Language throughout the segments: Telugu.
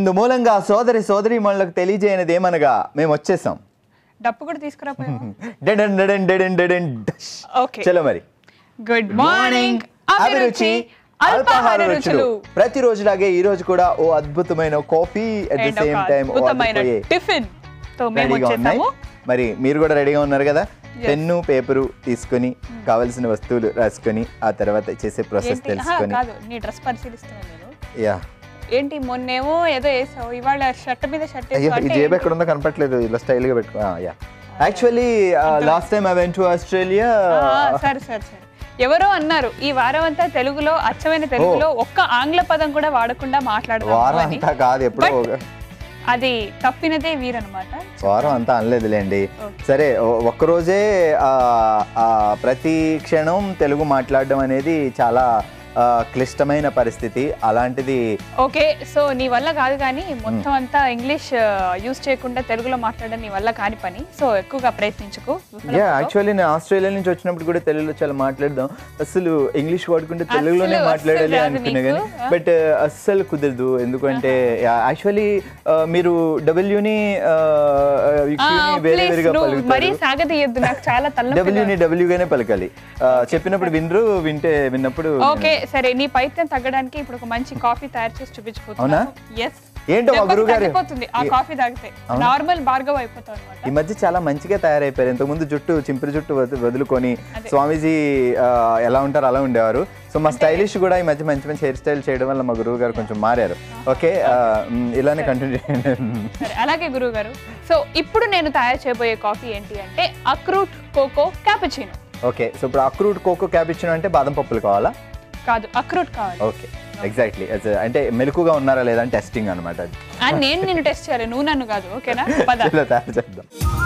ఇందు మూలంగా సోదరి సోదరి మనలకు తెలియజేయనిది ఏమనగా మేము వచ్చేసాం డప్పు కూడా తీసుకురాపోయావా డెడన్ డెడన్ డెడన్ డెడన్ డష్. ఓకే చలో మరి గుడ్ మార్నింగ్ అభిరుచి అల్పాహార రుచులు ప్రతి రోజులాగే ఈ రోజు కూడా ఓ అద్భుతమైన కాఫీ అట్ ది And ఒక సేమ్ టైం అద్భుతమైన టిఫిన్ తో మేము రెడీగా ఉన్నాయి వచ్చేసాము మరి మీరు కూడా రెడీగా ఉన్నారు కదా పెన్ను పేపరు తీసుకొని కావలసిన వస్తువులు రాసుకొని ఆ తర్వాత చేసే ప్రాసెస్ ఏంటి ఆహా, తెలుసుకొని కాదు నీ డ్రెస్ పరిశీలిస్తున్నాను నేను యా ఏంటి మొన్నేమో ఏదో వేసావు ఇవాళ షర్ట్ మీద షర్ట్ అయ్యో ఈ జేబు ఎక్కడ ఉందో కనపట్లేదు ఇలా స్టైల్ గా పెట్టుకో యా actually last time I went to Australia సరే సరే సరే ఎవరో అన్నారు ఈ వారం అంతా తెలుగులో అచ్చమైన తెలుగులో ఒక్క ఆంగ్ల పదం కూడా వాడకుండా మాట్లాడదాం వారం అని అంతా కాదు ఎప్పుడో But- ఒక- అది తప్పినదే వీరనమాట వారం అంతా అనలేదులేండి Okay. సరే ఒ- ఒక్కరోజే ఆ, ఆ, ప్రతి క్షణం తెలుగు మాట్లాడడం అనేది చాలా ఆ, క్లిష్టమైన పరిస్థితి అలాంటిది ఓకే సో నీ వల్ల కాదు కానీ మొత్తం అంతా ఇంగ్లీష్ యూస్ చేయకుండా తెలుగులో మాట్లాడడం నీ వల్ల కాని పని సో ఎక్కువగా ప్రయత్నించుకో యా యాక్చువల్లీ నేను ఆస్ట్రేలియా నుంచి వచ్చినప్పుడు కూడా తెలుగులో చాలా మాట్లాడదాం అసలు ఇంగ్లీష్ వాడుకుంటే తెలుగులోనే అస్సలు మాట్లాడాలి రాదు అనుకున్నా నీకు? కానీ బట్ అస్సలు కుదరదు ఎందుకంటే యాక్చువల్లీ మీరు డబ్ల్యూని వేరే వేరేగా మరీ పలుకుతారు సాగదీయద్దు నాకు చాలా తల డబ్ల్యూని డబ్ల్యూగానే పలకాలి ఆ, చెప్పినప్పుడు వినరు వింటే విన్నప్పుడు ఓకే సరే నీ పైత్యం తగ్గడానికి ఇప్పుడు ఒక మంచి కాఫీ తయారు చేసి చూపించబోతున్నాను ఎస్ ఏంటో మా గురువు గారు తగ్గిపోతుంది ఆ కాఫీ తాగితే నార్మల్ భార్గవ్ అయిపోతావు అనమాట ఈ మధ్య చాలా మంచిగా తయారైపోయారు ఇంతకుముందు జుట్టు చింపిరి జుట్టు వద- వదులుకొని స్వామీజీ ఆ, ఎలా ఉంటారో అలా ఉండేవారు సో మా స్టైలిష్ కూడా ఈ మధ్య మంచి మంచి హెయిర్ స్టైల్ చేయడం వల్ల మా గురువు గారు కొంచెం మారారు ఓకే ఆ, మ్, ఇలానే కంటిన్యూ చేయండి సరే అలాగే గురువు గారు సో ఇప్పుడు నేను తయారు చేయబోయే కాఫీ ఏంటి అంటే అక్రూట్ కోకో క్యాపుచినో ఓకే సో ఇప్పుడు అక్రూట్ కోకో క్యాపిచినో అంటే బాదం పప్పులు కావాలా కాదు అక్రూట్ కావాలి ఓకే ఎగ్జాక్ట్లీ అంటే మెలకుగా ఉన్నారా లేదా అని టెస్టింగ్ అనమాట అది అండ్ నేను నిన్ను టెస్ట్ చేయాలి నువ్వు నన్ను కాదు ఓకేనా పద ఇలా తయారు చేద్దాం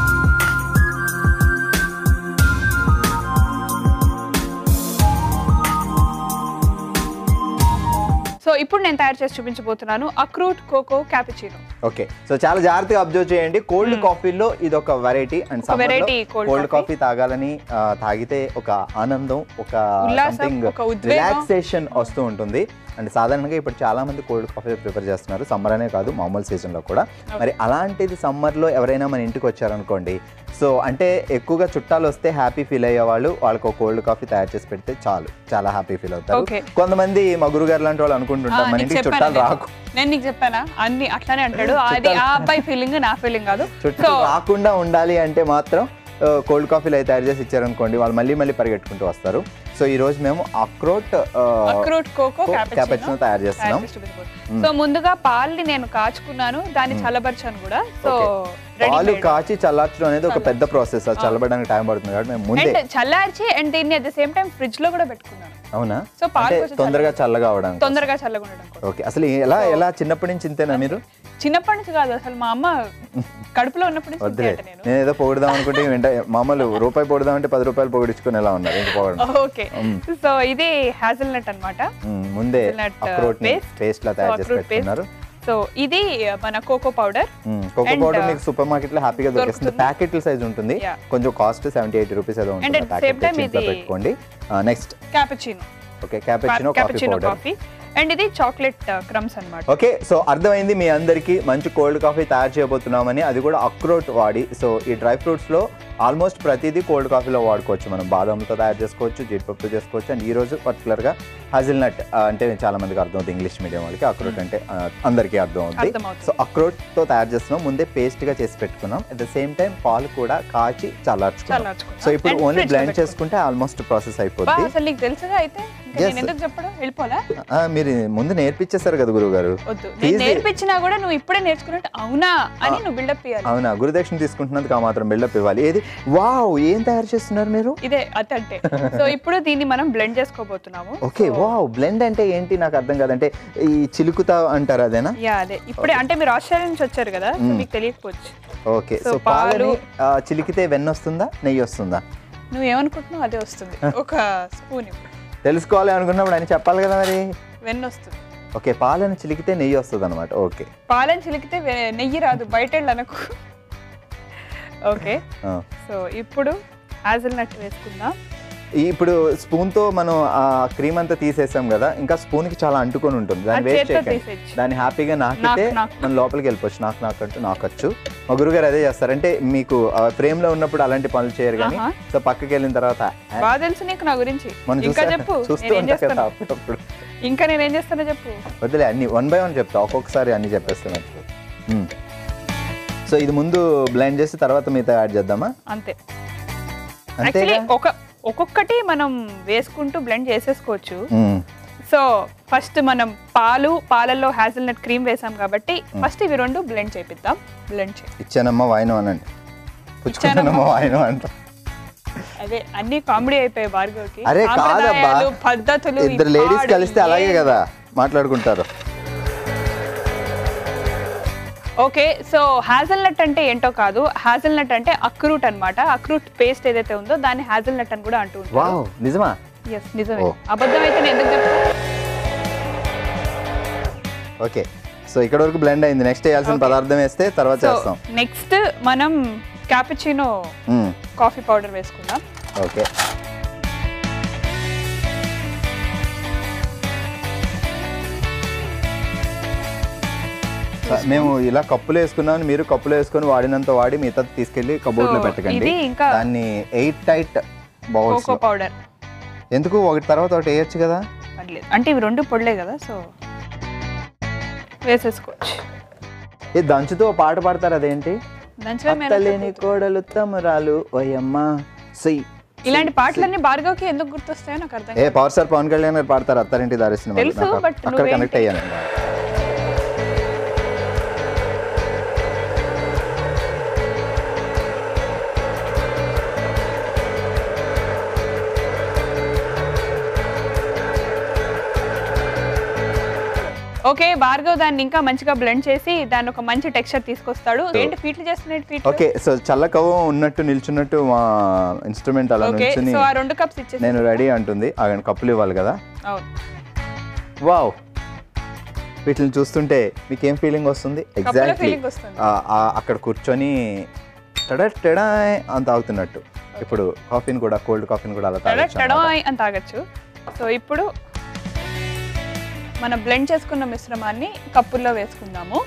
సో ఇప్పుడు నేను తయారు చేసి చూపించబోతున్నాను అక్రూట్ కోకో క్యాపుచినో ఓకే సో చాలా జాగ్రత్తగా అబ్జర్వ్ చేయండి కోల్డ్ కాఫీలో ఇది ఒక వెరైటీ అండ్ ఒక variety cold cold coffee. Coffee తాగాలని ఆ, తాగితే ఒక ఆనందం ఒక ఉల్లాసం, సంథింగ్ ఒక ఉద్వేగం. రిలాక్సేషన్ వస్తూ ఉంటుంది అండ్ సాధారణంగా ఇప్పుడు చాలా మంది కోల్డ్ కాఫీ ప్రిపేర్ చేస్తున్నారు సమ్మర్ అనే కాదు మామూలు season లో కూడా మరి అలాంటిది summer లో ఎవరైనా మన ఇంటికి వచ్చారనుకోండి సో అంటే ఎక్కువగా చుట్టాలు వస్తే హ్యాపీ ఫీల్ అయ్యే వాళ్ళు వాళ్ళకి ఒక కోల్డ్ కాఫీ తయారు చేసి పెడితే చాలు చాలా హ్యాపీ ఫీల్ అవుతారు Okay. కొంతమంది మా గురుగారు లాంటి వాళ్ళు అనుకుంటుంటారు ఆ, మన నీకు ఇంటికి చెప్పానా చుట్టాలు నేను? రాకు నేను నీకు చెప్పానా అన్ని అట్లానే అంటాడు అది ఆ అబ్బాయి ఫీలింగ్ నా ఫీలింగ్ కాదు సో చుట్టూ రాకుండా ఉండాలి అంటే మాత్రం కోల్డ్ కాఫీలు అయితే తయారు చేసి ఇచ్చారనుకోండి వాళ్ళు మళ్ళీ మళ్ళీ పరిగెట్టుకుంటూ వస్తారు సో ఈ రోజు మేము అక్రోట్ అక్రూట్ కోకో క్యాపెచినో క్యాపుచినో తయారు చేస్తున్నాం సో ముందుగా పాలని నేను కాచుకున్నాను దాన్ని చల్లబరిచాను కూడా సో పాలు కాచి చల్లార్చడం అనేది ఒక పెద్ద ప్రాసెస్ అది చల్లబడడానికి టైం పడుతుంది కాబట్టి మేము ముందే అండ్ చల్లార్చి అండ్ దీన్ని at the same time fridge లో కూడా పెట్టుకున్నాను అవునా సో పాలు అంటే కొంచెం తొందరగా చల్లగా అవడానికి తొందరగా చల్లగా ఉండడం కోసం. ఓకే అసలు ఎలా ఎలా చిన్నప్పటి నుంచి ఇంతేనా మీరు చిన్నప్పటి నుంచి కాదు అసలు మా అమ్మ కడుపులో ఉన్నప్పటి నుంచి వద్దులే ఇంతే అంట నేను నేను ఏదో పొగుడదాం అనుకుంటే వెంట మామూలు రూపాయి పొగుడదాం అంటే పది రూపాయలు పొగిడించుకొని ఎలా ఉన్నారు ఇంక పొగడం ఓకే సో ఇది హ్యాజల్నట్ అన్నమాట ముందే Hazelnut, uh, అక్రోట్ ని paste. పేస్ట్ లా సో తయారు చేసి అక్రూట్ పేస్ట్ పెట్టుకున్నారు సో ఇది మన cocoa powder cocoa And, powder uh, మీకు సూపర్ మార్కెట్ లో హ్యాపీగా దొరికిస్తుంది దొరుకుతుంది. ప్యాకెట్ల సైజ్ ఉంటుంది Yeah. కొంచెం కాస్ట్ సెవెంటీ ఎయిటీ రూపీస్ ఏదో ఉంటుంది at the packet same time ఇంట్లో ఇది- పెట్టుకోండి next cappuccino okay cappuccino coffee cappuccino powder coffee and ఇది చాక్లెట్ క్రమ్స్ అన్నమాట ఓకే సో అర్థమైంది మీ అందరికీ మంచి కోల్డ్ కాఫీ తయారు చేయబోతున్నామని అది కూడా అక్రోట్ వాడి సో ఈ డ్రై ఫ్రూట్స్ లో ఆల్మోస్ట్ ప్రతిదీ కోల్డ్ కాఫీలో వాడుకోవచ్చు మనం బాదంతో తయారు చేసుకోవచ్చు జీడిపప్పు చేసుకోవచ్చు అండ్ ఈ రోజు పర్టికులర్ గా హజిల్నట్ అంటే చాలా మందికి అర్థం అవుతుంది ఇంగ్లీష్ మీడియం వాళ్ళకి అక్రోట్ అంటే ఆ, అందరికీ అర్థం అవుతుంది అర్థమవుతుంది. సో అక్రోట్ తో తయారు చేస్తున్నాం ముందే పేస్ట్ గా చేసి పెట్టుకున్నాం అట్ ద సేమ్ టైం పాలు కూడా కాచి చల్లార్చుకున్నాం చల్లార్చుకున్నాం. సో ఇప్పుడు And ఓన్లీ fridge లో బ్లెండ్ పెట్టుకున్నాం. చేసుకుంటే ఆల్మోస్ట్ ప్రాసెస్ బా అయిపోద్ది అసలు నీకు తెలుసుగా అయితే ఇంకా Yes. నేను ఎందుకు చెప్పడం వెళ్ళిపోలా ఆ, మీరు ముందు నేర్పించేశారు కదా గురువు గారు వద్దు నేను నేర్పించినా కూడా నువ్వు ఇప్పుడే నేర్చుకున్నట్టు అవునా అని నువ్వు బిల్డప్ ఇవ్వాలి అవునా గురుదక్షిణ తీసుకుంటున్నందుకు ఆ మాత్రం బిల్డప్ ఇవ్వాలి ఏది వావ్ ఏం తయారు చేస్తున్నారు మీరు ఇదే అతంటే సో ఇప్పుడు దీన్ని మనం బ్లెండ్ చేసుకోబోతున్నాము ఓకే వావ్ బ్లెండ్ అంటే ఏంటి నాకు అర్థం కాదంటే ఈ చిలుకుతా అంటారు అదేనా యా అదే ఇప్పుడే అంటే మీరు ఆస్ట్రేలియా నుంచి వచ్చారు కదా సో మీకు తెలియకపోవచ్చు ఓకే So, సో పాలు- పాలని ఆ, చిలికితే వెన్న వస్తుందా నెయ్యి వస్తుందా నువ్వు ఏమనుకుంటున్నావు అదే వస్తుంది ఒక స్పూన్ తెలుసుకోవాలి అనుకున్నప్పుడు ఆయన చెప్పాలి కదా మరి వెన్న వస్తుంది ఓకే పాలను చిలికితే నెయ్యి వస్తుంది అనమాట ఓకే పాలను చిలికితే వె- నెయ్యి రాదు బయట వెళ్ళి అనకు ఓకే ఆ, సో ఇప్పుడు యాజల్ నట్ వేసుకుందాం ఈ- ఇప్పుడు స్పూన్ తో మనం ఆ క్రీమ్ అంతా తీసేసాం కదా ఇంకా స్పూన్ కి చాలా అంటుకొని ఉంటుంది దాన్ని అది వేస్ట్ చేత్తో చేయకండి తీసేయచ్చు. దాన్ని హ్యాపీగా నాకితే నాక్, నాక్. మనం లోపలికి వెళ్ళిపోవచ్చు నాకు నాకు అంటూ నాకొచ్చు మా గురుగారు అదే చేస్తారు అంటే మీకు ఫ్రేమ్ లో ఉన్నప్పుడు అలాంటి పనులు చేయరు కానీ ఆహా. సో పక్కకి వెళ్ళిన తర్వాత ఆ, బాగా తెలుసు నీకు నా గురించి మనం ఇంకా చూసా- చెప్పు చూస్తూ నేనేం ఉంటాం కదా చేస్తాను అప్పుడప్పుడు ఇంకా నేనేం చేస్తానో చెప్పు వద్దులే అన్ని వన్ బై వన్ చెప్తా ఒక్కొక్కసారి అన్ని చెప్పేస్తాను సో ఇది ముందు బ్లైండ్ చేసి తర్వాత మిగతా యాడ్ చేద్దామా అంతే అంతేగా యాక్చువల్లీ ఒక ఒక్కొక్కటి మనం వేసుకుంటూ బ్లెండ్ చేసేసుకోవచ్చు మ్మ్. సో ఫస్ట్ మనం పాలు పాలల్లో హ్యాజల్నట్ క్రీమ్ వేసాం కాబట్టి ఫస్ట్ ఇవి రెండు బ్లెండ్ చేపిద్దాం బ్లెండ్ చే ఇచ్చానమ్మా వాయినం అనండి పుచ్చుకున్నానమ్మా వాయినం అంట అదే అన్ని కామెడీ అయిపోయాయి భార్గవ్కి అరే కాదబ్బా సాంప్రదాయాలు, పద్ధతులు ఈ ఇద్దరు లేడీస్ పాడు, కలిస్తే అలాగే ఏ- కదా మాట్లాడుకుంటారు ఓకే సో హ్యాజల్నట్ అంటే ఏంటో కాదు హ్యాజల్నట్ అంటే అక్రూట్ అన్నమాట అక్రూట్ పేస్ట్ ఏదైతే ఉందో దాన్ని హ్యాజల్నట్ అని కూడా అంటూ ఉంటారు వావ్ నిజమా ఎస్ నిజమే ఓ. అబద్ధం అయితే నేను ఎందుకు చెప్తా ఓకే సో ఇక్కడ వరకు బ్లెండ్ అయింది నెక్స్ట్ వేయాల్సిన పదార్థం వేస్తే తర్వాత సో చేస్తాం నెక్స్ట్ మనం క్యాపుచినో మ్మ్. కాఫీ పౌడర్ వేసుకుందాం ఓకే స- మేము ఇలా కప్పులు వేసుకున్నాం మీరు కప్పులు వేసుకొని వాడినంత వాడి మిగతా తీసుకెళ్లి కబోర్డ్ లో So, పెట్టకండి ఇది ఇంకా- దాన్ని airtight bowls cocoa powder ఎందుకు ఒకటి తర్వాత ఒకటి వేయచ్చు కదా పర్లేదు అంటే ఇవి రెండు పొడిలే కదా సో వేసేసుకోవచ్చు ఈ దంచుతో పాట పాడతారు అదేంటి దంచడం అత్తలేని కోడలు తమరాలు ఓయమ్మ సై ఇలాంటి పాటలన్నీ భార్గవ్కి ఎందుకు గుర్తొస్తాయో నాకు అర్థం ఏ పవర్ స్టార్ పవన్ కళ్యాణ్ గారు పాడతారు అత్తారింటి దారి సినిమా తెలుసు, but అక్కడ నువ్వేంటి? కనెక్ట్ అయ్యాను ఓకే భార్గవ్ దాన్ని ఇంకా మంచిగా బ్లెండ్ చేసి దాన్ని ఒక మంచి టెక్స్చర్ తీసుకొస్తాడు ఏంటి ఫీట్లు చేస్తున్నాడు ఫీట్ ఓకే సో చల్లకవ్వ ఉన్నట్టు నిల్చున్నట్టు మా ఇన్స్ట్రుమెంట్ అలా ఓకే నిల్చుని సో ఆ రెండు కప్స్ ఇచ్చేసి నేను రెడీ అంటుంది ఆగండి కప్పులు ఇవ్వాలి కదా అవును వావ్ వీటిని చూస్తుంటే మీకు ఏం ఫీలింగ్ వస్తుంది కప్పుల ఎగ్జాక్ట్లీ ఫీలింగ్ వస్తుంది అక్కడ కూర్చొని టడా టడా అని తాగుతున్నట్టు ఇప్పుడు కాఫీని కూడా కోల్డ్ కాఫీని కూడా అలా తాగొచ్చు టడో అన్నమాట. అని తాగొచ్చు సో ఇప్పుడు మనం బ్లెండ్ చేసుకున్న మిశ్రమాన్ని కప్పుల్లో వేసుకుందాము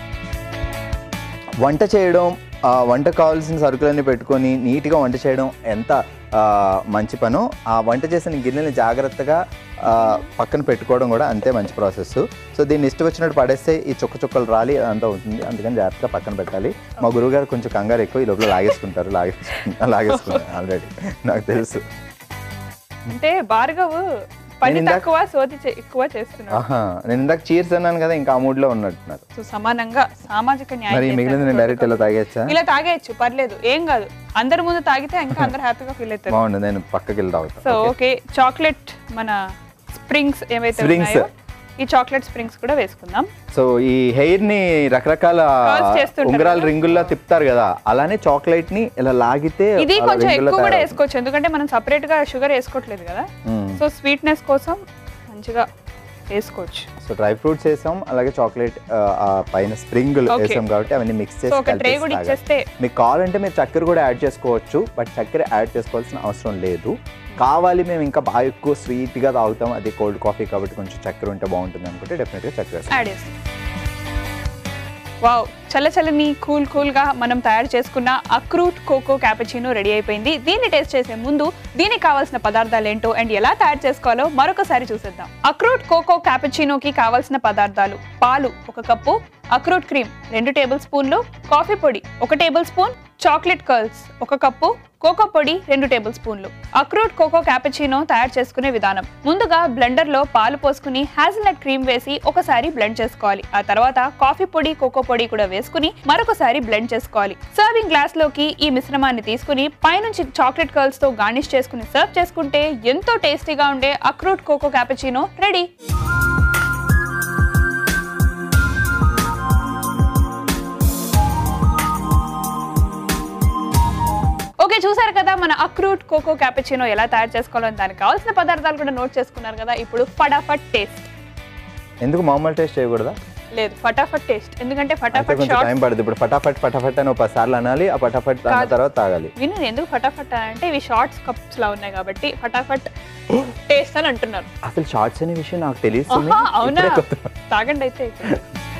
వంట చేయడం ఆ వంట కావాల్సిన సరుకులన్నీ పెట్టుకొని నీట్గా వంట చేయడం ఎంత ఆ, మంచి పనో ఆ వంట చేసిన గిన్నెని జాగ్రత్తగా ఆ, పక్కన పెట్టుకోవడం కూడా అంతే మంచి ప్రాసెస్ సో దీన్ని ఇష్టం వచ్చినట్టు పడేస్తే ఈ చుక్క చుక్కలు రాలి అదంతా అవుతుంది అందుకని జాగ్రత్తగా పక్కన పెట్టాలి మా గురువు గారు కొంచెం కంగారు ఎక్కువ ఈ లోపల లాగేసుకుంటారు లాగేసుకుంటారు లాగేసుకున్నారు ఆల్రెడీ నాకు తెలుసు అంటే భార్గవ్ పని నేను ఇందాక- తక్కువ సోతి చే- ఎక్కువ చేస్తున్నాడు ఆహా నేను ఇందాక చీర్స్ అన్నాను కదా ఇంకా ఆ మూడ్లో ఉన్నట్టున్నారు సో సమానంగా సామాజిక న్యాయం మరి మిగిలింది నేను చేశారు. డైరెక్ట్ ఇలా తాగేచ్చా ఇలా తాగేయచ్చు పర్లేదు ఏం కాదు అందరి ముందు తాగితే ఇంకా అందరు హ్యాపీగా ఫీల్ అవుతారు బాగుంది నేను పక్కకి వెళ్ళి సో తాగుతాను ఓకే చాక్లెట్ మన స్ప్రింగ్స్ ఏవైతే Springs. ఉన్నాయో ఈ చాక్లెట్ స్ప్రింగ్స్ కూడా వేసుకుందాం సో ఈ హెయిర్ ని రకరకాల Curls చేస్తుంటారు ఉంగరాల కదా. రింగుల్లో తిప్పుతారు కదా అలానే చాక్లెట్ ని ఇలా లాగితే ఇది అలా కొంచెం రింగుల్లో ఎక్కువ కూడా తయారవుతుంది. వేసుకోవచ్చు ఎందుకంటే మనం సపరేట్ గా షుగర్ వేసుకోవట్లేదు కదా మ్మ్. సో స్వీట్నెస్ కోసం మంచిగా వేసుకోవచ్చు సో డ్రై ఫ్రూట్స్ వేసాం అలాగే చాక్లెట్ ఆ పైన స్ప్రింగులు Okay. వేసాం కాబట్టి అవన్నీ మిక్స్ సో చేసి ఒక ట్రే కలిపేసి కూడా తాగాలి. ఇచ్చేస్తే మీకు కావాలంటే మీరు చక్కెర కూడా యాడ్ చేసుకోవచ్చు బట్ చక్కెర యాడ్ చేసుకోవాల్సిన అవసరం లేదు కావాలి మేము ఇంకా బాగా ఎక్కువ sweet గా తాగుతాం అది కోల్డ్ కాఫీ కాబట్టి కొంచెం చక్కెర ఉంటే బాగుంటుంది అనుకుంటే డెఫినెట్గా చక్కెర వేస్తాం. యాడ్ చేస్తాం వావ్ చల్ల చల్లని కూల్ కూల్ గా మనం తయారు చేసుకున్న అక్రూట్ కోకో క్యాపచినో రెడీ అయిపోయింది దీన్ని టేస్ట్ చేసే ముందు దీనికి కావాల్సిన పదార్థాలు ఏంటో అండ్ ఎలా తయారు చేసుకోవాలో మరొకసారి చూసేద్దాం అక్రూట్ కోకో క్యాపచినోకి కావాల్సిన పదార్థాలు పాలు ఒక కప్పు అక్రూట్ క్రీమ్ రెండు టేబుల్ స్పూన్లు కాఫీ పొడి ఒక టేబుల్ స్పూన్ చాక్లెట్ కర్ల్స్ ఒక కప్పు కోకో పొడి రెండు టేబుల్ స్పూన్లు అక్రూట్ కోకో క్యాపచినో తయారు చేసుకునే విధానం ముందుగా బ్లెండర్ లో పాలు పోసుకుని హ్యాజిల్నట్ క్రీమ్ వేసి ఒకసారి బ్లెండ్ చేసుకోవాలి ఆ తర్వాత కాఫీ పొడి కోకో పొడి కూడా వేసుకుని మరొకసారి బ్లెండ్ చేసుకోవాలి సర్వింగ్ గ్లాస్ లోకి ఈ మిశ్రమాన్ని తీసుకుని పైనుంచి చాక్లెట్ కర్ల్స్ తో గార్నిష్ చేసుకుని సర్వ్ చేసుకుంటే ఎంతో టేస్టీగా ఉండే అక్రూట్ కోకో క్యాపచినో రెడీ ఓకే చూసారు కదా మన అక్రూట్ కోకో క్యాపచినో ఎలా తయారు చేసుకోవాలో దానికి కావాల్సిన పదార్థాలు కూడా నోట్ చేసుకున్నారు కదా ఇప్పుడు ఫటాఫట్ టేస్ట్ ఎందుకు మామూలు టేస్ట్ చేయకూడదా లేదు ఫటాఫట్ టేస్ట్ ఎందుకంటే అయితే ఫటాఫట్ కొంచెం షార్ట్ టైం పడుతుంది ఇప్పుడు ఫటాఫట్ ఫటాఫట్ అని ఒక పది సార్లు అనాలి ఆ ఫటాఫట్ అన్న కాదు. తర్వాత తాగాలి విను ఎందుకు ఫటాఫట్ అంటే ఇవి షార్ట్స్ కప్స్ లా ఉన్నాయి కాబట్టి ఫటాఫట్ టేస్ట్ అని అంటున్నారు అసలు షార్ట్స్ అనే విషయం నాకు తెలియదు ఆహా, అవునా తాగండి అయితే ఇప్పుడు.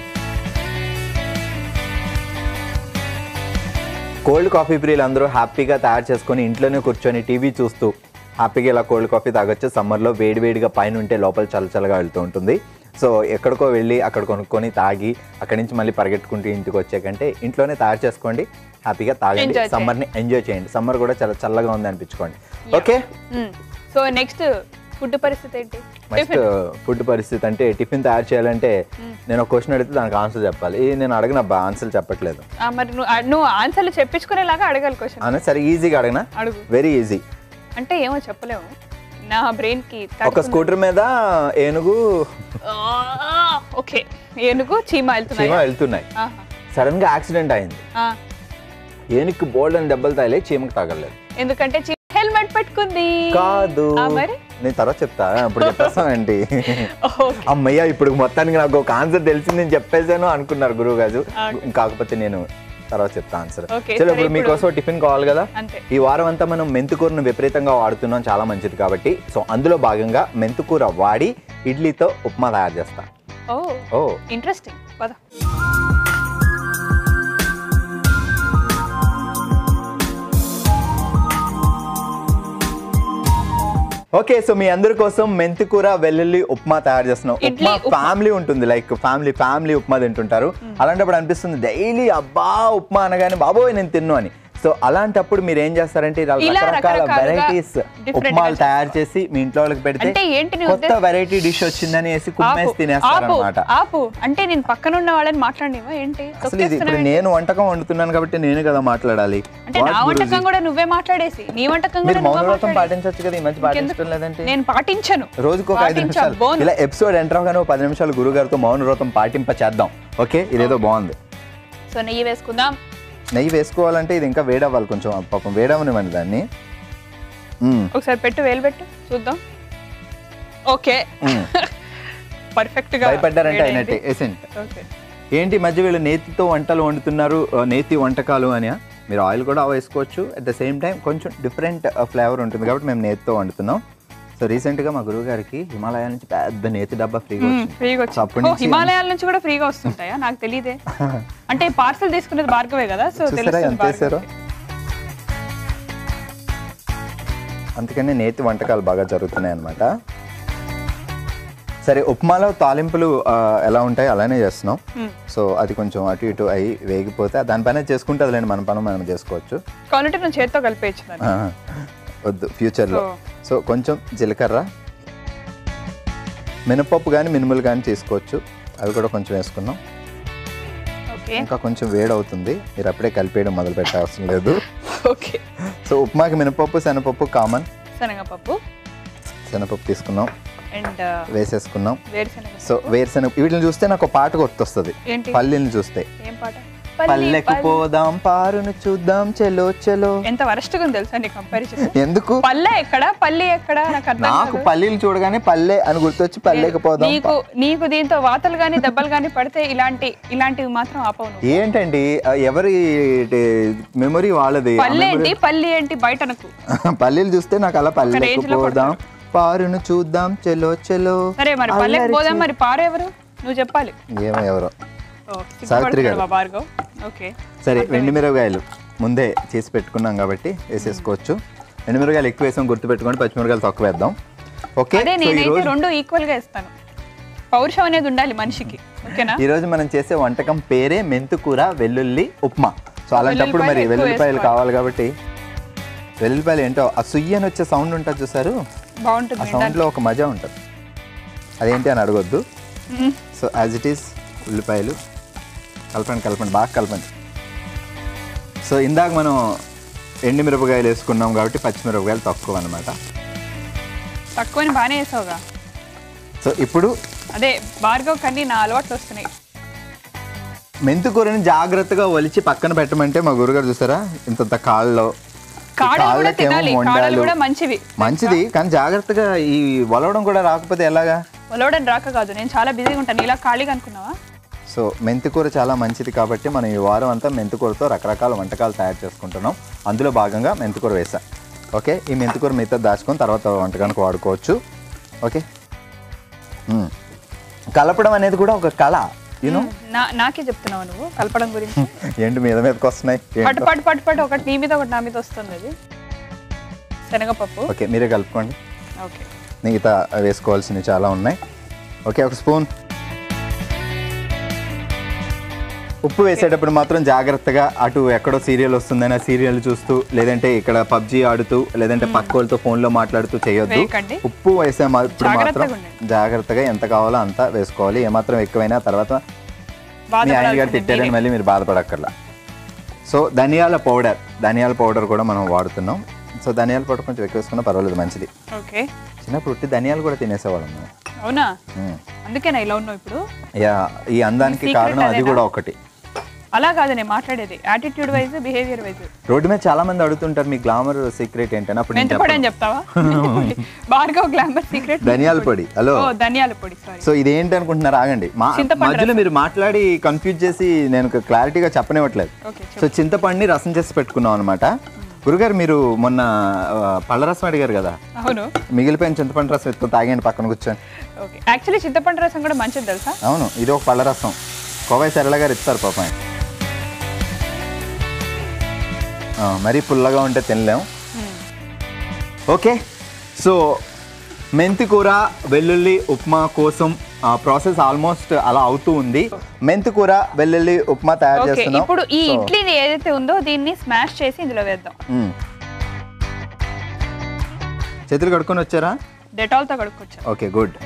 కోల్డ్ కాఫీ ప్రియులు అందరూ హ్యాపీగా తయారు చేసుకొని ఇంట్లోనే కూర్చొని టీవీ చూస్తూ హ్యాపీగా ఇలా కోల్డ్ కాఫీ తాగొచ్చు సమ్మర్లో వేడివేడిగా పైన ఉంటే లోపల చల్లచల్లగా వెళ్తూ ఉంటుంది సో ఎక్కడికో వెళ్ళి అక్కడ కొనుక్కొని తాగి అక్కడి నుంచి మళ్ళీ పరిగెట్టుకుంటూ ఇంటికి వచ్చాకంటే ఇంట్లోనే తయారు చేసుకోండి హ్యాపీగా తాగండి Enjoy చేయండి. సమ్మర్ని ఎంజాయ్ చేయండి సమ్మర్ కూడా చాలా చల్లగా ఉంది అనిపించుకోండి ఓకే మ్మ్. సో నెక్స్ట్ ఫుడ్ పరిస్థితి ఏంటి నెక్స్ట్ ఫుడ్ పరిస్థితి అంటే టిఫిన్ తయారు చేయాలంటే నేను ఒక క్వశ్చన్ అడిగితే దానికి ఆన్సర్ చెప్పాలి ఈ నేను అడగను అబ్బా ఆన్సర్ చెప్పట్లేదు ఆ, మరి నువ్వు ఆ, నువ్వు ఆన్సర్లు చెప్పించుకునేలాగా అడగాలి క్వశ్చన్ అనే సరే ఈజీగా అడగనా అడుగు వెరీ ఈజీ అంటే ఏమో చెప్పలేము నా బ్రెయిన్ కి ఒక స్కూటర్ మీద ఏనుగు ఓకే ఏనుగు చీమ వెళ్తున్నాయి చీమ వెళ్తున్నాయి సడన్ గా యాక్సిడెంట్ అయింది ఏనుగుకి బోల్డ్ అని దెబ్బలు తాగలే చీమకు తగలేదు ఎందుకంటే చీమ హెల్మెట్ పెట్టుకుంది కాదు ఆ, మరి నేను తర్వాత చెప్తా ఇప్పుడు చెప్పేస్తానండి ఓకే అమ్మయ్య ఇప్పుడు మొత్తానికి నాకు ఒక ఆన్సర్ తెలిసింది నేను చెప్పేసాను అనుకున్నారు గురువు గారు Okay. కాకపోతే నేను తర్వాత చెప్తా ఆన్సర్ Okay, సరే సరే, ఇప్పుడు ఇప్పుడు- మీకోసం టిఫిన్ కావాలి కదా అంతే ఈ వారం అంతా మనం మెంతుకూరను విపరీతంగా వాడుతున్నాం చాలా మంచిది కాబట్టి సో అందులో భాగంగా మెంతుకూర వాడి ఇడ్లీతో ఉప్మా తయారు చేస్తా ఓ ఓ ఇంట్రెస్టింగ్ పద ఓకే సో మీ అందరి కోసం మెంతికూర వెల్లుల్లి ఉప్మా తయారు చేస్తున్నాం ఇడ్లీ, ఉప్మా ఫ్యామిలీ ఉంటుంది లైక్ ఫ్యామిలీ ఫ్యామిలీ ఉప్మా తింటుంటారు అలాంటప్పుడు అనిపిస్తుంది డైలీ అబ్బా ఉప్మా అనగానే బాబోయ్ నేను తిన్ను అని సో అలాంటప్పుడు మీరు ఏం చేస్తారంటే ఇలా ఇలా రకరకాల రకరకాలుగా వెరైటీస్ different ఉప్మాలు గా తయారు చేసి మీ ఇంట్లో వాళ్ళకి పెడితే అంటే ఏంటి నీ కొత్త ఉద్దేశం? వెరైటీ డిష్ వచ్చిందని వేసి ఆపు కుమ్మేసి ఆపు తినేస్తారనమాట ఆపు అంటే నేను పక్కన ఉన్న వాళ్ళని మాట్లాడినవా ఏంటి అసలు ఇది ఇప్పుడు తొక్కేస్తున్నావేంటి? నేను వంటకం వండుతున్నాను కాబట్టి నేనే కదా మాట్లాడాలి అంటే What నా గురూజీ? వంటకం కూడా నువ్వే మాట్లాడేసి నీ వంటకం మీరు కూడా నువ్వే మౌనవ్రతం మాట్లాడేసి. పాటించవచ్చు కదా ఈ మధ్య ఇంకెందుకు? పాటించడం లేదంటే నేను పాటించను రోజుకు ఒక ఐదు పాటించా, నిమిషాలు బోను. ఇలా ఎపిసోడ్ ఎంటర్ అవగానే ఒక పది నిమిషాలు గురుగారితో మౌన వ్రతం పాటింప చేద్దాం ఓకే ఇదేదో బాగుంది సో నెయ్యి వేసుకుందాం నెయ్యి వేసుకోవాలంటే ఇది ఇంకా వేడవ్వాలి కొంచెం పాపం వేడవనివ్వండి దాన్ని మ్మ్, ఒకసారి పెట్టు వేలు పెట్టు చూద్దాం ఓకే మ్మ్. పర్ఫెక్ట్ గా భయపడ్డారంటే వేడైంది. అయినట్టే ఎసెంట్ ఓకే ఏంటి ఈ మధ్య వీళ్ళు నేతితో వంటలు వండుతున్నారు ఆ, నేతి వంటకాలు అని మీరు ఆయిల్ కూడా వేసుకోవచ్చు అట్ ద సేమ్ టైం కొంచెం డిఫరెంట్ ఫ్లేవర్ ఉంటుంది కాబట్టి మేము నేతితో వండుతున్నాం సో రీసెంట్గా మా గురువు గారికి హిమాలయ నుంచి పెద్ద నేతి డబ్బా ఫ్రీగా వచ్చింది ఫ్రీగా సో అప్పటి వచ్చింది ఓ, నుంచి హిమాలయాల నుంచి కూడా ఫ్రీగా వస్తుంటాయా నాకు తెలియదే అంటే పార్సల్ తీసుకునేది భార్గవే కదా సో చూసారా తెలుస్తుంది ఎంత వేసారో భార్గవ్కి. అందుకని నేతి వంటకాలు బాగా జరుగుతున్నాయి అన్నమాట సరే ఉప్మాలో తాలింపులు ఆ, ఎలా ఉంటాయి అలానే చేస్తున్నాం మ్మ్. సో అది కొంచెం అటు ఇటు అయి వేగిపోతే దానిపైన చేసుకుంటే అదిలేండి మన పని మనం చేసుకోవచ్చు కావాలంటే నువ్వు చేత్తో కలిపేయచ్చు దాన్ని ఆ, వద్దు ఫ్యూచర్లో సో సో కొంచెం జీలకర్ర మినపప్పు కానీ మినుములు కానీ తీసుకోవచ్చు అవి కూడా కొంచెం వేసుకున్నాం ఓకే ఇంకా కొంచెం వేడి అవుతుంది మీరు అప్పుడే కలిపేయడం మొదలు పెట్టాల్సిన లేదు ఓకే సో ఉప్మాకి మినపప్పు శనగపప్పు కామన్ శనగపప్పు శనగపప్పు తీసుకున్నాం అండ్ వేసేసుకున్నాం వేరుశనగ సో వేరుశనగ వీటిని చూస్తే నాకు ఒక పాట గుర్తొస్తుంది ఏంటి పల్లీని చూస్తే ఏం పాట పల్లెకు పల్లి- పోదాం పారును చూద్దాం చెలో చెలో ఎంత వరస్ట్ గా తెలుసా నీ కంపారిజన్ ఎందుకు పల్లె ఎక్కడ పల్లి ఎక్కడ నాకు అర్థం నాకు కాదు. పల్లీలు చూడగానే పల్లె అని గుర్తొచ్చి పల్లెకు పోదాం నీకు నీకు దీంతో వాతలు గాని దెబ్బలు గాని పడితే ఇలాంటి ఇలాంటివి మాత్రం ఆపవు నువ్వు ఏంటండి ఆ, ఎవరి మెమొరీ వాళ్ళది ఆ పల్లె memory- ఏంటి పల్లి ఏంటి బయట నాకు పల్లీలు చూస్తే నాకు అలా పల్లెకు range లో పోదాం పారును చూద్దాం చెలో చెలో సరే మరి పల్లెకి అల్లరి పోదాం మరి పారు ఎవరు నువ్వు చెప్పాలి ఏమో ఎవరో ఓ, సావిత్రి సిగ్గుపడుతున్నాడు గారు. మా భార్గవ్ ఓకే సరే ఎండుమిరపకాయలు ముందే చేసి పెట్టుకున్నాం కాబట్టి వేసేసుకోవచ్చు ఎండుమిరపకాయలు ఎక్కువ వేసాం గుర్తు పెట్టుకొని పచ్చిమిరపకాయలు తక్కువ వేద్దాం ఓకే అదే సో నేనైతే ఈరోజు రెండు ఈక్వల్ గా ఇస్తాను పౌరుషం అనేది ఉండాలి మనిషికి ఓకేనా ఈరోజు మనం చేసే వంటకం పేరే మెంతుకూర వెల్లుల్లి ఉప్మా సో అలాంటప్పుడు మరి వెల్లుల్లిపాయలు ఎక్కువ వెల్లుల్లిపాయలు వేసుకోవాలి. కావాలి కాబట్టి వెల్లుల్లిపాయలు ఏంటో ఆ సుయ్యి అని వచ్చే సౌండ్ ఉంటుంది చూసారు ఆ బాగుంటుంది సౌండ్లో ఒక మజా ఉంటుంది అదేంటి అని అడగొద్దు మ్మ్. సో యాజ్ ఇట్ ఈస్ ఉల్లిపాయలు కలపండి కలపండి బాగా కలపండి సో ఇందాక మనం ఎండుమిరపకాయలు వేసుకున్నాం కాబట్టి పచ్చిమిరపకాయలు తక్కువ అనమాట తక్కువని బాగానే వేసావుగా సో ఇప్పుడు అదే భార్గవ్ కన్నీ నా అలవాట్లు వస్తున్నాయి మెంతుకూరని జాగ్రత్తగా ఒలిచి పక్కన పెట్టమంటే మా గురుగారు చూసారా ఇంత కాళ్ళలో ఈ కాడలు కూడా కాళ్ళకేమో తినాలి కాడలు మొండాలు. కూడా మంచివి మంచిది కానీ జాగ్రత్తగా ఈ వలవడం కూడా రాకపోతే ఎలాగా ఒలవడం రాక కాదు నేను చాలా బిజీగా ఉంటాను ఇలా ఖాళీగా అనుకున్నావా సో మెంతికూర చాలా మంచిది కాబట్టి మనం ఈ వారం అంతా మెంతికూరతో రకరకాల వంటకాలు తయారు చేసుకుంటున్నాం అందులో భాగంగా మెంతికూర వేసా ఓకే ఈ మెంతికూర మిగతా దాచుకొని తర్వాత వంటకానికి వాడుకోవచ్చు ఓకే మ్మ్. కలపడం అనేది కూడా ఒక కళ యూనో నా నాకే చెప్తున్నావు నువ్వు కలపడం గురించి ఏంటి మీద మీదకి వస్తున్నాయి పట్టు ఏంటో. పట్టు పట్టు పట్టు ఒకటి నీ మీద ఒకటి నా మీద వస్తుంది అది శనగపప్పు ఓకే మీరే కలుపుకోండి ఓకే మిగతా వేసుకోవాల్సినవి చాలా ఉన్నాయి ఓకే ఒక స్పూన్ ఉప్పు వేసేటప్పుడు మాత్రం జాగ్రత్తగా అటు ఎక్కడో సీరియల్ వస్తుందని ఆ సీరియల్ చూస్తూ లేదంటే ఇక్కడ పబ్జీ ఆడుతూ లేదంటే పక్క వాళ్ళతో ఫోన్లో మాట్లాడుతూ చేయొద్దు వేయకండి. ఉప్పు వేసే మా- ఇప్పుడు మాత్రం జాగ్రత్తగా ఉండండి. జాగ్రత్తగా ఎంత కావాలో అంత వేసుకోవాలి ఏమాత్రం ఎక్కువైనా తర్వాత మీ ఆయన గారు బాధపడాల్సింది తిట్టారని మీరే. మళ్ళీ మీరు బాధపడక్కర్లా సో ధనియాల పౌడర్ ధనియాల పౌడర్ కూడా మనం వాడుతున్నాం సో ధనియాల పౌడర్ కొంచెం ఎక్కువ వేసుకున్నా పర్వాలేదు మంచిది ఓకే చిన్నప్పుడు ఉట్టి ధనియాలు కూడా తినేసేవాళ్ళం మేము అవునా మ్మ్. అందుకేనా ఇలా ఉన్నావు ఇప్పుడు యా ఈ అందానికి secret కారణం అది అదేనా? కూడా ఒకటి అలా కాదు నేను మాట్లాడేది attitude wise behaviour wise road మీద చాలా మంది అడుగుతుంటారు మీ గ్లామర్ సీక్రెట్ ఏంటని అప్పుడు నేను మెంతిపొడి అని చెప్పను. చెప్తావా మెంతిపొడి. భార్గవ్ గ్లామర్ సీక్రెట్ ధనియాల పొడి హలో ఓ ధనియాల పొడి సారీ సో ఇది ఏంటి అనుకుంటున్నారు ఆగండి మా చింతపండు మధ్యలో మీరు మాట్లాడి కన్ఫ్యూజ్ చేసి నేను క్లారిటీగా చెప్పనివ్వట్లేదు ఓకే సో చింతపండుని రసం చేసి పెట్టుకున్నాం అనమాట గురుగారు మీరు మొన్న ఆ, పళ్ళ రసం అడిగారు కదా అవును మిగిలిపోయిన చింతపండు రసం ఎత్తుకొని తాగండి పక్కన కూర్చొని ఓకే యాక్చువల్లీ చింతపండు రసం కూడా మంచిది తెలుసా అవును ఇది ఒక పళ్ళ రసం కోవై సరళ గారు ఇస్తారు పాప ఆయన. ఆ, మరీ పుల్లగా ఉంటే తినలేం ఓకే సో మెంతి కూర వెల్లుల్లి ఉప్మా కోసం ఆ ప్రాసెస్ ఆల్మోస్ట్ అలా అవుతూ ఉంది మెంతి కూర వెల్లుల్లి ఉప్మా తయారు ఓకే చేస్తున్నాం ఇప్పుడు ఈ So, ఇడ్లీని ఏదైతే ఉందో దీన్ని స్మాష్ చేసి ఇందులో వేద్దాం మ్మ్. చేతులు కడుక్కొని వచ్చారా డెటాల్ తో కడుక్కొచ్చా ఓకే గుడ్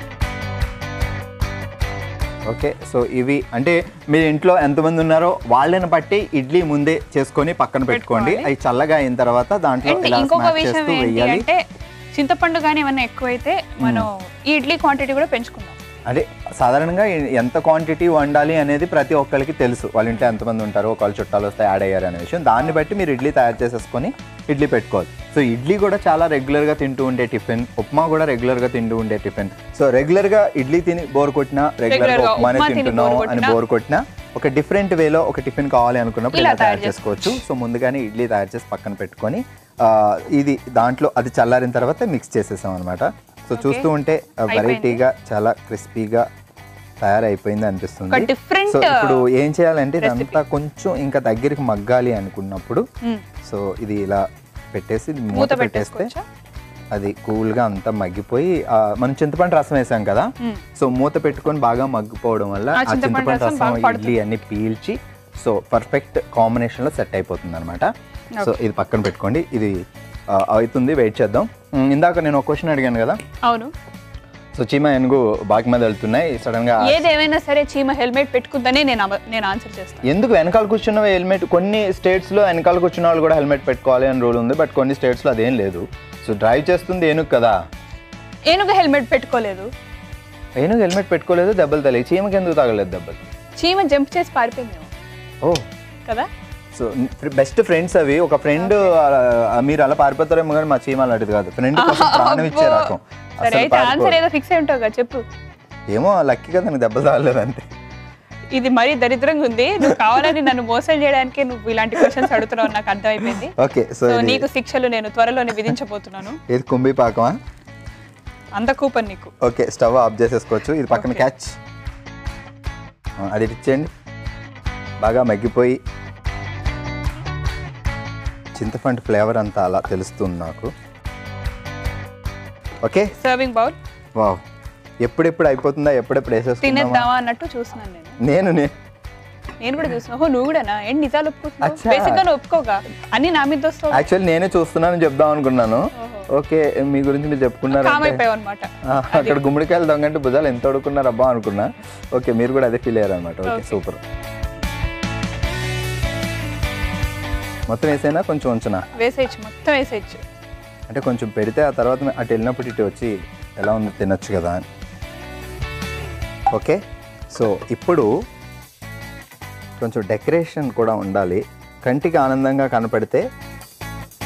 ఓకే సో ఇవి అంటే మీ ఇంట్లో ఎంతమంది ఉన్నారో వాళ్ళని బట్టి ఇడ్లీ ముందే చేసుకొని పక్కన పెట్టుకోండి పెట్టుకోవాలి. అవి చల్లగా అయిన తర్వాత దాంట్లో అండ్ ఇలా ఇంకొక స్మాష్ విషయం చేస్తూ ఏంటి వేయాలి అంటే చింతపండు కానీ ఏమన్నా ఎక్కువైతే మనం ఈ ఇడ్లీ క్వాంటిటీ కూడా పెంచుకుందాం అంటే సాధారణంగా ఎ- ఎంత క్వాంటిటీ వండాలి అనేది ప్రతి ఒక్కరికి తెలుసు వాళ్ళ ఇంట్లో ఎంతమంది ఉంటారో ఒకళ్ళ చుట్టాలు వస్తే యాడ్ అయ్యారు అనే విషయం దాన్ని బట్టి మీరు ఇడ్లీ తయారు చేసేసుకొని ఇడ్లీ పెట్టుకోవాలి సో ఇడ్లీ కూడా చాలా రెగ్యులర్గా తింటూ ఉండే టిఫిన్ ఉప్మా కూడా రెగ్యులర్గా తింటూ ఉండే టిఫిన్ సో రెగ్యులర్గా ఇడ్లీ తిని బోర్ కొట్టినా రెగ్యులర్గా Regular గా ఉప్మానే ఉప్మా తిని తింటున్నాం bore అని కొట్టినా. బోర్ కొట్టినా ఒక డిఫరెంట్ వేలో ఒక టిఫిన్ కావాలి అనుకున్నప్పుడు ఇలా ఇలా తయారు తయారు చేసుకోవచ్చు సో ముందుగానే ఇడ్లీ తయారు చేసి పక్కన పెట్టుకొని ఆ, ఇది దాంట్లో అది చల్లారిన తర్వాత మిక్స్ చేసేసాం అనమాట సో చూస్తూ ఉంటే వెరైటీగా చాలా క్రిస్పీగా తయారైపోయింది ఒక అనిపిస్తుంది డిఫరెంట్ సో ఇప్పుడు ఏం చేయాలంటే ఇదంతా కొంచెం ఇంకా దగ్గరికి మగ్గాలి అనుకున్నప్పుడు సో ఇది ఇలా పెట్టేసి మూత మూత పెట్టేస్తే పెట్టేసుకోవచ్చా అది కూల్గా అంతా మగ్గిపోయి ఆ, మనం చింతపండు రసం వేసాం కదా మ్మ్. సో మూత పెట్టుకొని బాగా మగ్గిపోవడం వల్ల ఆ ఆ చింతపండు చింతపండు రసం రసం బాగా పడుతుంది. ఇడ్లీ అన్ని పీల్చి సో పర్ఫెక్ట్ కాంబినేషన్లో సెట్ అయిపోతుంది అనమాట సో ఇది పక్కన పెట్టుకోండి ఇది ఆ, అవుతుంది వెయిట్ చేద్దాం మ్, ఇందాక నేను ఒక క్వశ్చన్ అడిగాను కదా అవును సో చీమ ఎనుగు బాకి మీద వెళ్తున్నాయి సడన్ గా ఏదేమైనా సరే చీమ హెల్మెట్ పెట్టుకుందనే నేను అవ- నేను ఆన్సర్ చేస్తాను ఎందుకు వెనకాల కూర్చున్న హెల్మెట్ కొన్ని స్టేట్స్ లో వెనకాల కూర్చున్న వాళ్ళు కూడా హెల్మెట్ పెట్టుకోవాలి అని రూల్ ఉంది బట్ కొన్ని స్టేట్స్ లో అదేం లేదు సో డ్రైవ్ చేస్తుంది ఏనుగు కదా ఏనుగు హెల్మెట్ పెట్టుకోలేదు ఏనుగు హెల్మెట్ పెట్టుకోలేదు దెబ్బలు తల్లి చీమకి ఎందుకు తగలేదు దెబ్బలు చీమ జంప్ చేసి పారిపోయింది ఓ కదా సో బెస్ట్ ఫ్రెండ్స్ అవి ఒక ఫ్రెండ్ మీరు అలా పారిపోతారేమో కానీ మా చీమ అలాంటిది కాదు ఫ్రెండ్ కోసం ప్రాణం ఇచ్చే రకం సరే అసలు అయితే పారిపో- ఆన్సర్ ఏదో ఫిక్స్ అయి ఉంటావు కదా చెప్పు ఏమో లక్కీ కదా నాకు దెబ్బలు తాగలేదు అంతే ఇది మరీ దరిద్రంగా ఉంది నువ్వు కావాలని నన్ను మోసం చేయడానికి నువ్వు ఇలాంటి క్వశ్చన్స్ అడుగుతున్నావు నాకు అర్థమైపోయింది ఓకే సో సో ఇది నీకు శిక్షలు నేను త్వరలోనే విధించబోతున్నాను ఇది కుంభీ పాకమా అంత కూపన్ నీకు ఓకే స్టవ్ ఆఫ్ చేసేసుకోవచ్చు ఇది పక్కన Okay. క్యాచ్ అది ఇచ్చేయండి బాగా మగ్గిపోయి చింతపండు ఫ్లేవర్ అంతా అలా తెలుస్తుంది నాకు ఓకే సర్వింగ్ బౌల్ వావ్ ఎప్పుడెప్పుడు అయిపోతుందా ఎప్పుడెప్పుడు వేసేసుకుందామా తినేద్దామా అన్నట్టు చూస్తున్నాను నేను నేను నే- నేను కూడా చూస్తున్నా ఓ నువ్వు కూడానా ఏంటి నిజాలు ఒప్పుకుంటున్నావు అచ్చా. బేసిక్ గా నువ్వు ఒప్పుకోగా అన్ని నా మీద వస్తావు యాక్చువల్లీ నేనే చూస్తున్నానని చెప్దాం అనుకున్నాను ఓహో. ఓకే మీ గురించి మీరు చెప్పుకున్నారు కామ్ అంటే- అయిపోయావు అనమాట ఆ, అక్కడ గుమ్మడికాయలు దొంగంటే భుజాలు ఎంత అడుక్కున్నారు అబ్బా అనుకున్నా ఓకే మీరు కూడా అదే ఫీల్ అయ్యారు అనమాట ఓకే Okay. సూపర్ మొత్తం వేసైనా కొంచెం ఉంచునా వేసేయచ్చు మొత్తం వేసేయచ్చు అంటే కొంచెం పెడితే ఆ తర్వాత అటు వెళ్ళినప్పుడు ఇటు వచ్చి ఎలా ఉంది తినొచ్చు కదా అని ఓకే సో ఇప్పుడు కొంచెం డెకరేషన్ కూడా ఉండాలి కంటికి ఆనందంగా కనపడితే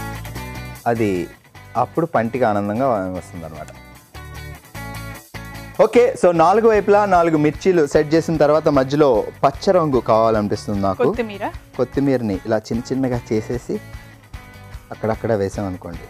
అది అప్పుడు పంటికి ఆనందంగా వస్తుంది అనమాట ఓకే సో నాలుగు వైపులా నాలుగు మిర్చీలు సెట్ చేసిన తర్వాత మధ్యలో పచ్చ రంగు కావాలనిపిస్తుంది నాకు కొత్తిమీర కొత్తిమీరని ఇలా చిన్న చిన్నగా చేసేసి అక్కడక్కడ వేసాం అనుకోండి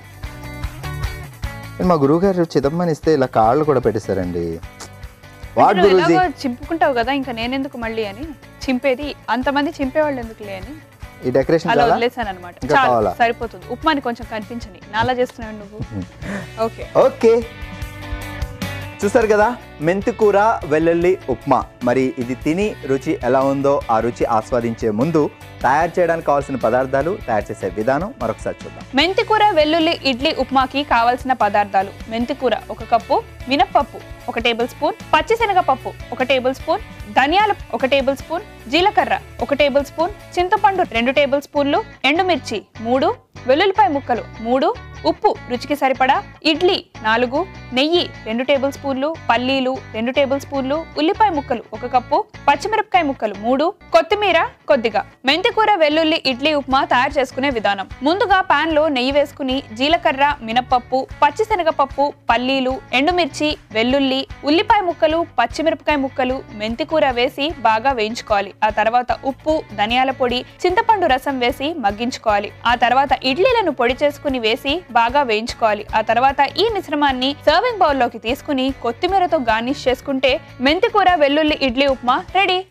మా గురువుగారు చిదమ్మని ఇస్తే ఇలా కాళ్ళు కూడా పెట్టేశారండి వాట్ నువ్వు గురూజీ ఎలాగో చింపుకుంటావు కదా ఇంకా నేనెందుకు మళ్ళీ అని చింపేది అంతమంది చింపేవాళ్ళు ఎందుకులే అని ఈ డెకరేషన్ అలా చాలా వదిలేసాను అనమాట ఇంకా చాలు కావాలా? సరిపోతుంది ఉప్మాని కొంచెం కనిపించని నాలా చేస్తున్నావు నువ్వు ఓకే ఓకే చూసారు కదా మెంతికూర వెల్లుల్లి ఉప్మా మరి ఇది తిని రుచి ఎలా ఉందో ఆ రుచి ఆస్వాదించే ముందు తయారు చేయడానికి కావాల్సిన పదార్థాలు తయారు చేసే విధానం మరొకసారి చూద్దాం మెంతికూర వెల్లుల్లి ఇడ్లీ ఉప్మాకి కావాల్సిన పదార్థాలు మెంతికూర ఒక కప్పు మినప్పప్పు ఒక టేబుల్ స్పూన్ పచ్చిశనగపప్పు ఒక టేబుల్ స్పూన్ ధనియాలు ఒక టేబుల్ స్పూన్ జీలకర్ర ఒక టేబుల్ స్పూన్ చింతపండు రెండు టేబుల్ స్పూన్లు ఎండుమిర్చి మూడు వెల్లుల్లిపాయ ముక్కలు మూడు ఉప్పు రుచికి సరిపడా ఇడ్లీ నాలుగు నెయ్యి రెండు టేబుల్ స్పూన్లు పల్లీలు రెండు టేబుల్ స్పూన్లు ఉల్లిపాయ ముక్కలు ఒక కప్పు పచ్చిమిరపకాయ ముక్కలు మూడు కొత్తిమీర కొద్దిగా మెంతికూర వెల్లుల్లి ఇడ్లీ ఉప్మా తయారు చేసుకునే విధానం ముందుగా పాన్ లో నెయ్యి వేసుకుని జీలకర్ర మినప్పప్పు పచ్చిశనగపప్పు పల్లీలు ఎండుమిర్చి వెల్లుల్లి ఉల్లిపాయ ముక్కలు పచ్చిమిరపకాయ ముక్కలు మెంతికూర వేసి బాగా వేయించుకోవాలి ఆ తర్వాత ఉప్పు ధనియాల పొడి చింతపండు రసం వేసి మగ్గించుకోవాలి ఆ తర్వాత ఇడ్లీలను పొడి చేసుకుని వేసి బాగా వేయించుకోవాలి ఆ తర్వాత ఈ మిశ్రమాన్ని సర్వింగ్ బౌల్లోకి తీసుకుని కొత్తిమీరతో గార్నిష్ చేసుకుంటే మెంతికూర వెల్లుల్లి ఇడ్లీ ఉప్మా రెడీ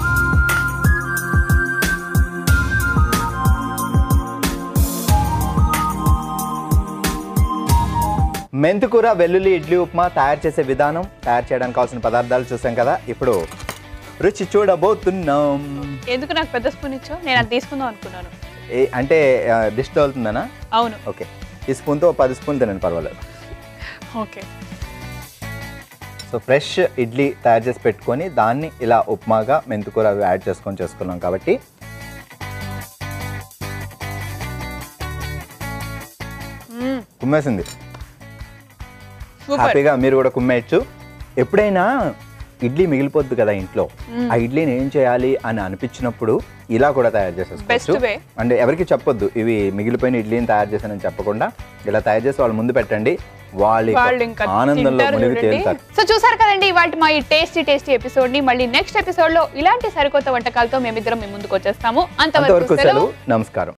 మెంతికూర వెల్లుల్లి ఇడ్లీ ఉప్మా తయారు చేసే విధానం తయారు చేయడానికి కావాల్సిన పదార్థాలు చూసాం కదా ఇప్పుడు రుచి చూడబోతున్నాం ఎందుకు నాకు పెద్ద స్పూన్ ఇచ్చావు నేను అది తీసుకుందాం అనుకున్నాను ఏ అంటే డిస్ట్ అవుతుందనా అవును ఓకే ఈ స్పూన్తో పది స్పూన్ తినండి పర్వాలేదు ఓకే సో ఫ్రెష్ ఇడ్లీ తయారు చేసి పెట్టుకొని దాన్ని ఇలా ఉప్మాగా మెంతికూర అవి యాడ్ చేసుకొని చేసుకున్నాం కాబట్టి కుమ్మేసింది సూపర్ హ్యాపీగా మీరు కూడా కుమ్మేయచ్చు ఎప్పుడైనా ఇడ్లీ మిగిలిపోద్ది కదా ఇంట్లో ఆ ఇడ్లీని ఏం చేయాలి అని అనిపించినప్పుడు ఇలా కూడా తయారు బెస్ట్ చేసేసుకోవచ్చు వే అంటే ఎవరికి చెప్పొద్దు ఇవి మిగిలిపోయిన ఇడ్లీని తయారు చేశానని చెప్పకుండా ఇలా తయారు చేసి వాళ్ళ ముందు పెట్టండి వాళ్ళు ఇక వాళ్ళు ఇంకా ఆనందంలో తింటారు మునిగి చూడండి. తేలుతారు సో చూసారు కదండి ఇవాళ మా ఈ టేస్టీ టేస్టీ ఎపిసోడ్ ని మళ్ళీ నెక్స్ట్ ఎపిసోడ్ లో ఇలాంటి సరికొత్త వంటకాలతో మేమిద్దరం మీ ముందుకు వచ్చేస్తాము అంతవరకు అంతవరకు సెలవు సెలవు నమస్కారం